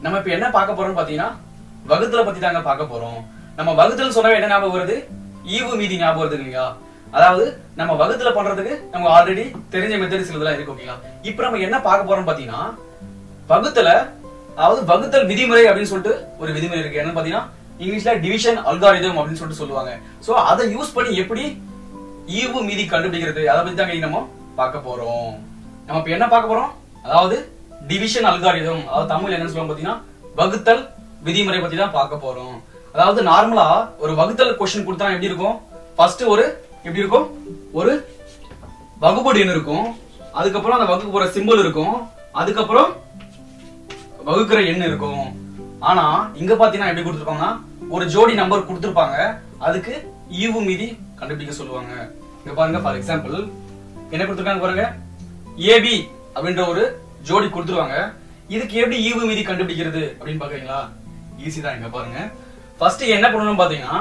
நம்ம இப்ப என்ன பார்க்க போறோம்னு பாத்தீங்கன்னா வகுத்தல பத்தி தாங்க பார்க்க போறோம் நம்ம வகுத்தல் சொன்னவே என்ன ஞாபகம் வருது ஈவு மீதி ஞாபகம் வருது இல்லையா அதாவது நம்ம வகுத்தல பண்றதுக்கு நம்ம ஆல்ரெடி தெரிஞ்ச மெத்தட் சிலதெல்லாம் இருக்கு ஓகேங்களா இப்போ நம்ம என்ன பார்க்க போறோம் பாத்தீங்கன்னா வகுத்தல அதாவது வகுத்தல் விதிமுறை அப்படின்னு சொல்லிட்டு ஒரு விதிமுறை இருக்கு என்னன்னு பாத்தீங்கன்னா இங்கிலீஷ்ல டிவிஷன் அல்காரிதம் அப்படின்னு சொல்லிட்டு சொல்லுவாங்க சோ அதை யூஸ் பண்ணி எப்படி ஈவு மீதி கண்டுபிடிக்கிறது அதை பத்தி தான் நம்ம பார்க்க போறோம் நம்ம இப்ப என்ன பார்க்க போறோம் அதாவது டிவிஷன் அல்காரிதம் அதாவது தமிழ் என்னன்னு சொல்லுவாங்க பாத்தீங்கன்னா வகுத்தல் விதிமுறை பத்தி தான் பார்க்க போறோம் அதாவது நார்மலா ஒரு வகுத்தல் கொஸ்டின் கொடுத்தா எப்படி இருக்கும் ஃபர்ஸ்ட் ஒரு எப்படி இருக்கும் ஒரு வகுப்படி எண் இருக்கும் அதுக்கப்புறம் அந்த வகுப்பு போற சிம்பிள் இருக்கும் அதுக்கப்புறம் வகுக்கிற எண் இருக்கும் ஆனா இங்க பாத்தீங்கன்னா எப்படி கொடுத்திருப்பாங்கன்னா ஒரு ஜோடி நம்பர் கொடுத்திருப்பாங்க அதுக்கு ஈவு மீதி கண்டுபிடிக்க சொல்லுவாங்க இங்க பாருங்க ஃபார் எக்ஸாம்பிள் என்ன கொடுத்திருக்காங்க பாருங்க ஏபி அப்படின்ற ஒரு ஜோடி கொடுத்துருவாங்க இதுக்கு எப்படி ஈவு மீதி கண்டுபிடிக்கிறது அப்படின்னு பாக்குறீங்களா ஈஸி தான் இங்க பாருங்க ஃபர்ஸ்ட் என்ன பண்ணணும் பாத்தீங்கன்னா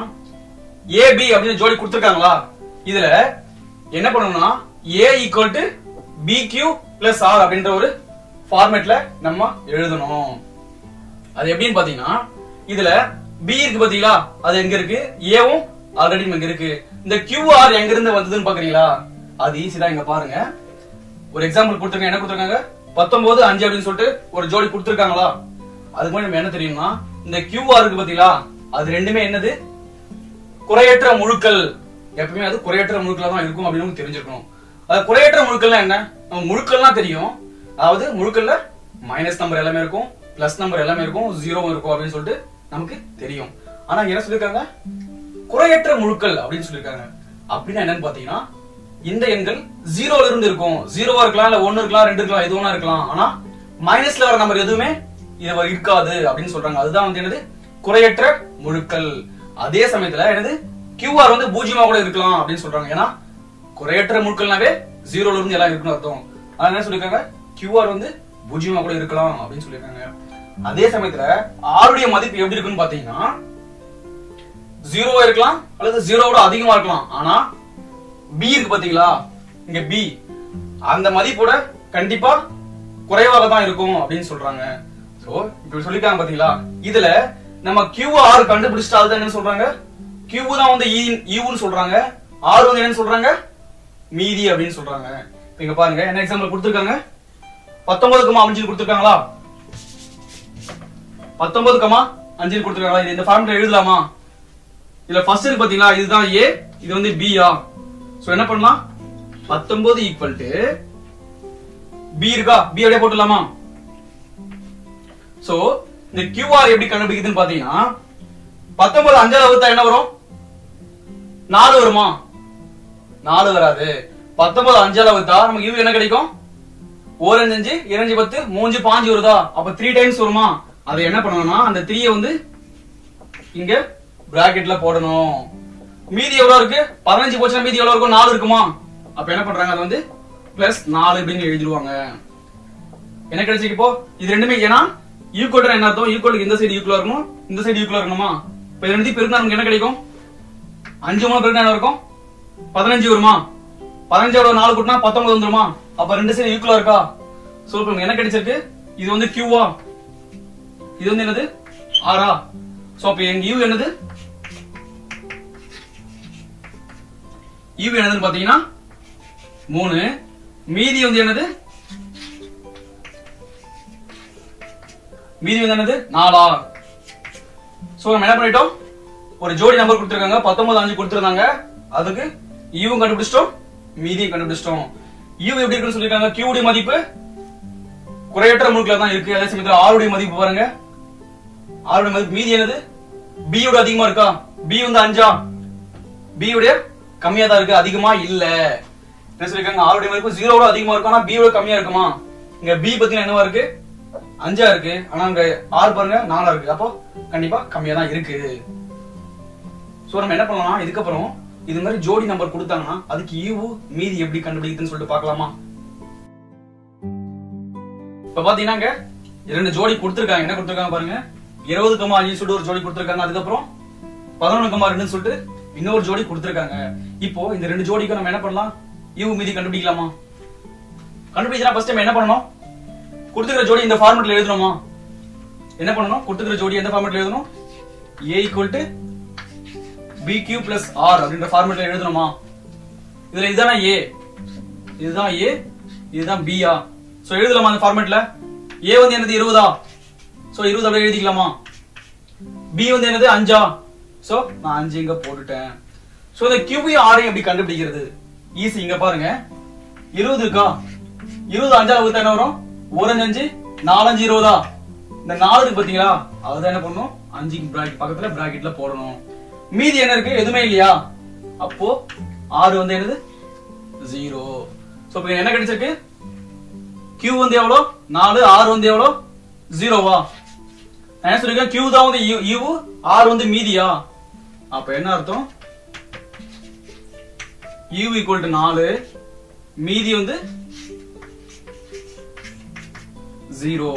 ஏபி அப்படின்னு ஜோடி கொடுத்திருக்காங்களா இதுல என்ன பண்ணணும்னா A equal to B Q plus R அப்படின்ற ஒரு ஃபார்மேட்ல நம்ம எழுதணும் அது எப்படின்னு பாத்தீங்கன்னா இதுல பி இருக்கு பாத்தீங்களா அது எங்க இருக்கு ஏவும் ஆல்ரெடி இங்க இருக்கு இந்த கியூஆர் எங்க இருந்து வந்ததுன்னு பாக்குறீங்களா அது ஈஸி தான் இங்க பாருங்க ஒரு எக்ஸாம்பிள் கொடுத்துருக்காங்க என்ன கொடுத்துருக்காங்க பத்தொன்பது அஞ்சு அப்படின்னு சொல்லிட்டு ஒரு ஜோடி கொடுத்துருக்காங்களா அதுக்கு முன்னாடி நம்ம என்ன தெரியுமா இந்த கியூஆர் இருக்கு பாத்தீங்களா அது ரெண்டுமே என்னது குறையற்ற முழுக்கள் எப்பவுமே அது குறையற்ற முழுக்களா தான் இருக்கும் அப்படின்னு நமக்கு தெரிஞ்சிருக்கணும் அது குறையற்ற முழுக்கள்னா என்ன நம்ம முழுக்கள்லாம் தெரியும் அதாவது முழுக்கள்ல மைனஸ் நம்பர் எல்லாமே இருக்கும் பிளஸ் நம்பர் எல்லாமே இருக்கும் ஜீரோவும் இருக்கும் அப்படின்னு சொல்லிட்டு நமக்கு தெரியும் ஆனா என்ன சொல்லிருக்காங்க குறையற்ற முழுக்கள் அப்படின்னு சொல்லிருக்காங்க அப்படின்னா என்னன்னு பாத்தீங்கன்னா இந்த எண்கள் ஜீரோல இருந்து இருக்கும் ஜீரோவா இருக்கலாம் இல்ல ஒன்னு இருக்கலாம் ரெண்டு இருக்கலாம் எது வேணா இருக்கலாம் ஆனா மைனஸ்ல வர நம்பர் எதுவுமே இது வரை இருக்காது அப்படின்னு சொல்றாங்க அதுதான் வந்து என்னது குறையற்ற முழுக்கள் அதே சமயத்துல என்னது கியூஆர் வந்து பூஜ்ஜியமா கூட இருக்கலாம் அப்படின்னு சொல்றாங்க ஏன்னா குறையற்ற முழுக்கள்னாவே ஜீரோல இருந்து எல்லாம் இருக்குன்னு அர்த்தம் ஆனா என்ன சொல்லிருக்காங்க கியூஆர் வந்து பூஜ்ஜியமா கூட இருக்கலாம் அப்படின்னு சொல்லியிருக்காங்க அதே சமயத்துல ஆருடைய மதிப்பு எப்படி இருக்குன்னு பாத்தீங்கன்னா ஜீரோவா இருக்கலாம் அல்லது ஜீரோவோட அதிகமா இருக்கலாம் ஆனா பி இருக்கு பாத்தீங்களா இங்க பி அந்த மதிப்போட கண்டிப்பா குறைவாக தான் இருக்கும் அப்படின்னு சொல்றாங்க சோ இப்படி சொல்லிருக்காங்க பாத்தீங்களா இதுல நம்ம கியூ ஆர் கண்டுபிடிச்சிட்டா அதுதான் என்ன சொல்றாங்க கியூ தான் வந்து ஈவுன்னு சொல்றாங்க ஆர் வந்து என்னன்னு சொல்றாங்க மீதி அப்படின்னு சொல்றாங்க இப்ப இங்க பாருங்க என்ன எக்ஸாம்பிள் கொடுத்திருக்காங்க பத்தொன்பது கமா அஞ்சு கொடுத்திருக்காங்களா பத்தொன்பது கமா அஞ்சு கொடுத்திருக்காங்களா இது இந்த ஃபார்முலா எழுதலாமா இதுல ஃபர்ஸ்ட் இருக்கு பாத்தீங்களா இதுதான் ஏ இது வந்து பியா சோ என்ன பண்ணலாம் பத்தொன்பது ஈக்குவல் டு பி இருக்கா பி அப்படியே போட்டுடலாமா சோ இந்த கியூஆர் எப்படி கண்டுபிடிக்குதுன்னு பாத்தீங்கன்னா பத்தொன்பது அஞ்சாவது வகுத்தா என்ன வரும் நாலு வருமா நாலு வராது பத்தொன்பது அஞ்சாவது வகுத்தா நமக்கு யூ என்ன கிடைக்கும் ஓரஞ்சு அஞ்சு இரஞ்சு பத்து மூஞ்சு பாஞ்சு வருதா அப்ப த்ரீ டைம்ஸ் வருமா அதை என்ன பண்ணணும்னா அந்த த்ரீய வந்து இங்க பிராக்கெட்ல போடணும் மீதி எவ்வளவு இருக்கு பதினஞ்சு போச்சுன்னா மீதி எவ்வளவு இருக்கும் நாலு இருக்குமா அப்ப என்ன பண்றாங்க அது வந்து பிளஸ் நாலு அப்படின்னு எழுதிடுவாங்க என்ன கிடைச்சிருக்கு இப்போ இது ரெண்டுமே ஏன்னா ஈக்குவல் என்ன அர்த்தம் ஈக்குவலுக்கு இந்த சைடு ஈக்குவலா இருக்கணும் இந்த சைடு ஈக்குவலா இருக்கணுமா இப்ப இது ரெண்டு பெருந்தா நமக்கு என்ன கிடைக்கும் அஞ்சு மூணு பெருந்தா என்ன இருக்கும் பதினஞ்சு வருமா பதினஞ்சோட நாலு கூட்டினா பத்தொன்பது வந்துருமா அப்ப ரெண்டு சைடு ஈக்குவலா இருக்கா சோ இப்ப நமக்கு என்ன கிடைச்சிருக்கு இது வந்து கியூவா இது வந்து என்னது ஆரா சோ அப்ப எங்க யூ என்னது யூ என்னதுன்னு பாத்தீங்கன்னா மூணு மீதி வந்து என்னது மீதி வந்து என்னது நாலா சோ நம்ம என்ன பண்ணிட்டோம் ஒரு ஜோடி நம்பர் கொடுத்திருக்காங்க பத்தொன்பது அஞ்சு கொடுத்திருந்தாங்க அதுக்கு யூவும் கண்டுபிடிச்சிட்டோம் மீதியும் கண்டுபிடிச்சிட்டோம் யூ எப்படி இருக்குன்னு சொல்லிருக்காங்க கியூ உடைய மதிப்பு குறையற்ற முழுக்கல தான் இருக்கு அதே சமயத்துல ஆருடைய மதிப்பு பாருங்க ஆருடைய மதிப்பு மீதி என்னது பி யோட அதிகமா இருக்கா பி வந்து அஞ்சா பி உடைய கம்மியா தான் இருக்கு அதிகமா இல்ல என்ன சொல்லிருக்காங்க ஆருடைய மதிப்பு ஜீரோவோட அதிகமா இருக்கும் ஆனா பி யோட கம்மியா இருக்குமா இங்க பி பத்தின என்னவா இருக்கு அஞ்சா இருக்கு ஆனா இங்க ஆறு பாருங்க நாலா இருக்கு அப்போ கண்டிப்பா கம்மியா தான் இருக்கு சோ நம்ம என்ன பண்ணலாம் இதுக்கப்புறம் இது மாதிரி ஜோடி நம்பர் கொடுத்தாங்கன்னா அதுக்கு ஈவு மீதி எப்படி கண்டுபிடிக்குதுன்னு சொல்லிட்டு பார்க்கலாமா இப்ப பாத்தீங்கன்னா இங்க இரண்டு ஜோடி கொடுத்திருக்காங்க என்ன கொடுத்திருக்காங்க பாருங்க இருபது கமா அஞ்சு சொல்லிட்டு ஒரு ஜோடி கொடுத்திருக்காங்க அதுக்கப்புறம் பதினொன்று கமா ரெண்டுன்னு சொல்லிட்டு இன்னொரு ஜோடி கொடுத்திருக்காங்க இப்போ இந்த ரெண்டு ஜோடிக்கும் நம்ம என்ன பண்ணலாம் ஈவு மீதி கண்டுபிடிக்கலாமா கண்டுபிடிச்சா ஃபர்ஸ்ட் நம்ம என்ன பண்ணணும் கொடுத்துக்கிற ஜோடி இந்த ஃபார்மட்ல எழுதணுமா என்ன பண்ணணும் கொடுத்துக்கிற ஜோடி எந்த ஃபார்மேட்ல எழுதணும் A equal to B Q plus R அப்படின்ற ஃபார்மேட்ல எழுதணுமா இதுல இதுதானே ஏ இதுதான் ஏ இதுதான் பியா சோ எழுதலாமா அந்த ஃபார்மேட்ல ஏ வந்து என்னது இருபதா சோ இருபது அப்படியே எழுதிக்கலாமா பி வந்து என்னது அஞ்சா சோ நான் அஞ்சு இங்க போட்டுட்டேன் சோ இந்த கியூவி ஆரையும் எப்படி கண்டுபிடிக்கிறது ஈஸி இங்க பாருங்க இருபது இருக்கா இருபது அஞ்சால வகுத்தா என்ன வரும் ஒரு அஞ்சு அஞ்சு நாலஞ்சு இருபதா இந்த நாலு இருக்கு பாத்தீங்களா அதுதான் என்ன பண்ணணும் அஞ்சு பிராக்கெட் பக்கத்துல பிராக்கெட்ல போடணும் மீதி என்ன இருக்கு எதுவுமே இல்லையா அப்போ ஆறு வந்து என்னது ஜீரோ சோ இப்ப என்ன கிடைச்சிருக்கு Q வந்து எவ்வளோ நாலு ஆறு வந்து எவ்வளோ ஜீரோவா நான் என்ன சொல்லிருக்கேன் Q தான் வந்து U- U ஆறு வந்து மீதியா அப்ப என்ன அர்த்தம் U ஈக்குவல் டு நாலு மீதி வந்து ஜீரோ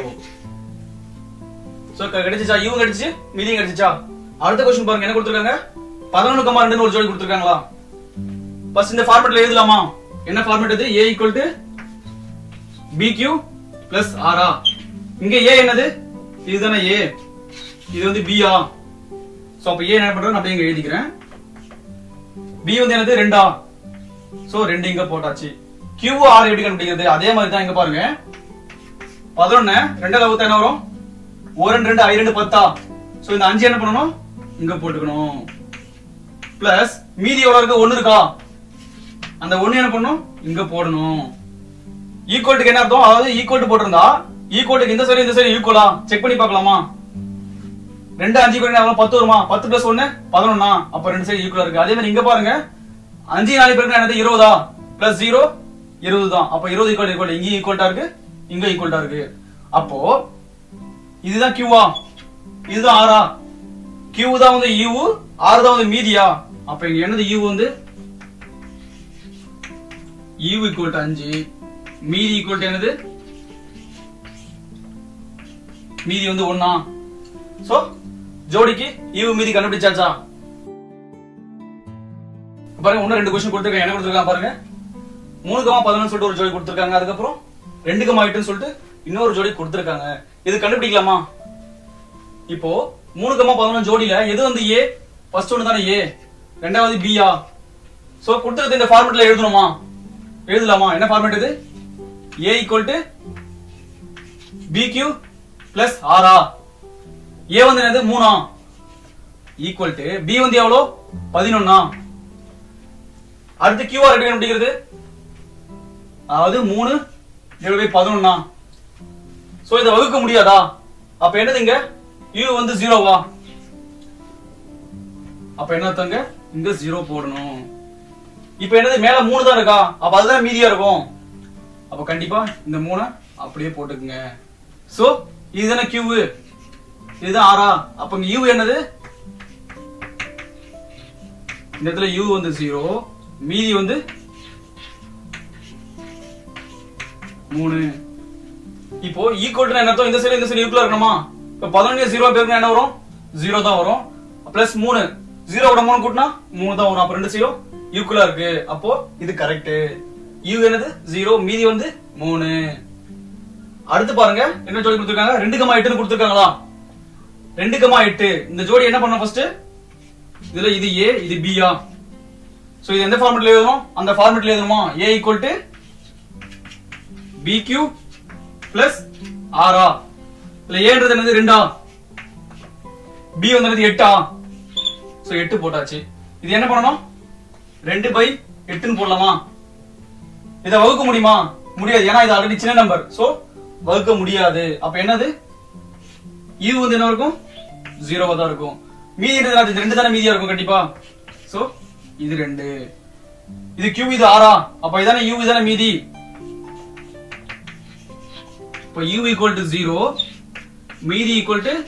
சோ கிடைச்சிச்சா U கிடைச்சிச்சு மீதியும் கிடைச்சிச்சா அடுத்த கொஸ்டின் பாருங்க என்ன கொடுத்துருக்காங்க பதினொன்று கமா ரெண்டுன்னு ஒரு ஜோடி கொடுத்துருக்காங்களா ஃபர்ஸ்ட் இந்த ஃபார்மேட்ல எழுதலாமா என்ன ஃபார்மேட் இது A equal to BQ plus ஆரா இங்க A என்னது இதுதானே A இது வந்து B ஆ சோ அப்ப A என்ன பண்றோம் நான் அப்படியே இங்க எழுதிக்கிறேன் B வந்து என்னது ரெண்டா சோ ரெண்டு இங்க போட்டாச்சு Q R எப்படி கண்டுபிடிக்கிறது அதே மாதிரி தான் இங்க பாருங்க பதினொன்னு ரெண்டாவது வகுத்தா என்ன வரும் ஒரு ரெண்டு ரெண்டு ஐ ரெண்டு பத்தா சோ இந்த அஞ்சு என்ன பண்ணணும் இங்க போட்டுக்கணும் பிளஸ் மீதி எவ்வளவு இருக்கு ஒண்ணு இருக்கா அந்த ஒண்ணு என்ன பண்ணணும் இங்க போடணும் ஈக்குவல்ட்டுக்கு என்ன அர்த்தம் அதாவது ஈக்குவல் போட்டிருந்தா ஈக்குவல்ட்டுக்கு இந்த சைடு இந்த சைடு ஈக்குவலா செக் பண்ணி பார்க்கலாமா ரெண்டு அஞ்சு கூட எவ்வளவு பத்து வருமா பத்து பிளஸ் ஒன்னு பதினொன்னா அப்ப ரெண்டு சைடு ஈக்குவலா இருக்கு அதே மாதிரி இங்க பாருங்க அஞ்சு நாலு பேருக்கு என்னது இருபதா பிளஸ் ஜீரோ இருபது தான் அப்ப இருபது ஈக்குவல் ஈக்குவல் இங்க ஈக்குவல்ட்டா இருக்கு இங்க ஈக்குவல்ட்டா இருக்கு அப்போ இதுதான் கியூவா இதுதான் ஆரா கியூ தான் வந்து யூ ஆறு தான் வந்து மீதியா அப்ப இங்க என்னது யூ வந்து யூ ஈக்குவல் டு அஞ்சு மீதி ஈக்குவல் டு என்னது மீதி வந்து ஒண்ணா சோ ஜோடிக்கு ஈவு மீதி கண்டுபிடிச்சாச்சா பாருங்க இன்னும் ரெண்டு கொஸ்டின் கொடுத்துருக்காங்க என்ன கொடுத்துருக்காங்க பாருங்க மூணு கமா பதினொன்று சொல்லிட்டு ஒரு ஜோடி கொடுத்துருக்காங்க அதுக்கப்புறம் ரெண்டு கமா எட்டுன்னு சொல்லிட்டு இன்னொரு ஜோடி கொடுத்துருக்காங்க இது கண்டுபிடிக்கலாமா இப்போ மூணு கமா பதினொன்று ஜோடியில எது வந்து ஏ ஃபர்ஸ்ட் ஒன்று தானே ஏ ரெண்டாவது பியா சோ கொடுத்துருக்க இந்த ஃபார்மேட்ல எழுதணுமா எழுதலாமா என்ன ஃபார்மேட் இது A equal to B Q plus ஆரா ஏ வந்து என்னது மூணா ஈக்குவல் டு பி வந்து எவ்வளோ பதினொன்னா அடுத்து கியூஆர் எப்படி கண்டுபிடிக்கிறது அதாவது மூணு எழுபது பதினொன்னா சோ இதை வகுக்க முடியாதா அப்ப என்னது இங்க u வந்து ஜீரோவா அப்ப என்ன அர்த்தங்க இங்க ஜீரோ போடணும் இப்ப என்னது மேல மூணு தான் இருக்கா அப்ப அதுதான் மீதியா இருக்கும் அப்ப கண்டிப்பா இந்த மூணை அப்படியே போட்டுக்குங்க சோ இதுதானே கியூ இதுதான் ஆறா அப்ப இங்க u என்னது இந்த இடத்துல u வந்து ஜீரோ மீதி வந்து மூணு இப்போ ஈக்குவல் என்ன அர்த்தம் இந்த சைடு இந்த சைடு ஈக்குவலா இருக்கணுமா இப்ப பதினொன்னு ஜீரோ பேருக்கு என்ன வரும் ஜீரோ தான் வரும் பிளஸ் மூணு ஜீரோவோட மூணு கூட்டினா மூணு தான் வரும் அப்ப ரெண்டு சைடும் ஈக்குவலா இருக்கு அப்போ இது கரெக்ட் யூ என்னது ஜீரோ மீதி வந்து மூணு அடுத்து பாருங்க என்ன ஜோடி கொடுத்துருக்காங்க ரெண்டு கமா எட்டுன்னு கொடுத்துருக்காங்களா ரெண்டு கமா எட்டு இந்த ஜோடி என்ன பண்ணணும் ஃபர்ஸ்ட் இதுல இது ஏ இது பியா சோ இது எந்த ஃபார்மேட்ல எழுதணும் அந்த ஃபார்மேட்ல எழுதணுமா A equal to B Q plus ஆரா இல்ல ஏன்றது என்னது ரெண்டா பி வந்து எட்டா சோ எட்டு போட்டாச்சு இது என்ன பண்ணணும் ரெண்டு பை எட்டுன்னு போடலாமா இதை வகுக்க முடியுமா முடியாது ஏன்னா இது ஆல்ரெடி சின்ன நம்பர் சோ வகுக்க முடியாது அப்ப என்னது u வந்து என்ன இருக்கும் ஜீரோவா தான் இருக்கும் மீதி என்னது? அது ரெண்டு தானே மீதியா இருக்கும் கண்டிப்பா சோ இது ரெண்டு இது q இது ஆறா அப்ப இதானே u இதானே மீதி இப்ப u ஈக்குவல் டு ஜீரோ மீதி ஈக்குவல் டு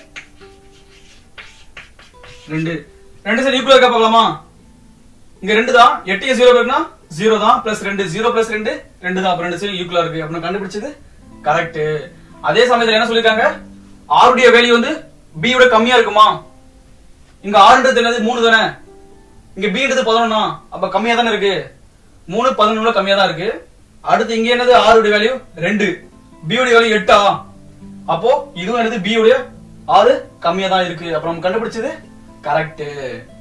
ரெண்டு ரெண்டு சைடு ஈக்குவல் இருக்கா பார்க்கலாமா இங்க ரெண்டு தான் எட்டு ஜீரோ இருக்குன்னா ஜீரோ தான் பிளஸ் ரெண்டு ஜீரோ பிளஸ் ரெண்டு ரெண்டு தான் அப்ப ரெண்டு சைடு ஈக்குவலா இருக்கு அப்படின்னு கண்டுபிடிச்சது கரெக்ட் அதே சமயத்துல என்ன சொல்லிருக்காங்க ஆருடைய வேல்யூ வந்து b விட கம்மியா இருக்குமா இங்க ஆறுன்றது என்னது மூணு தானே இங்க பின்றது பதினொன்னா அப்ப கம்மியா தானே இருக்கு மூணு பதினொன்னுல கம்மியா தான் இருக்கு அடுத்து இங்க என்னது ஆறுடைய வேல்யூ ரெண்டு b உடைய வேல்யூ எட்டா அப்போ இதுவும் என்னது b உடைய ஆறு கம்மியா தான் இருக்கு அப்புறம் நம்ம கண்டுபிடிச்சது கரெக்ட்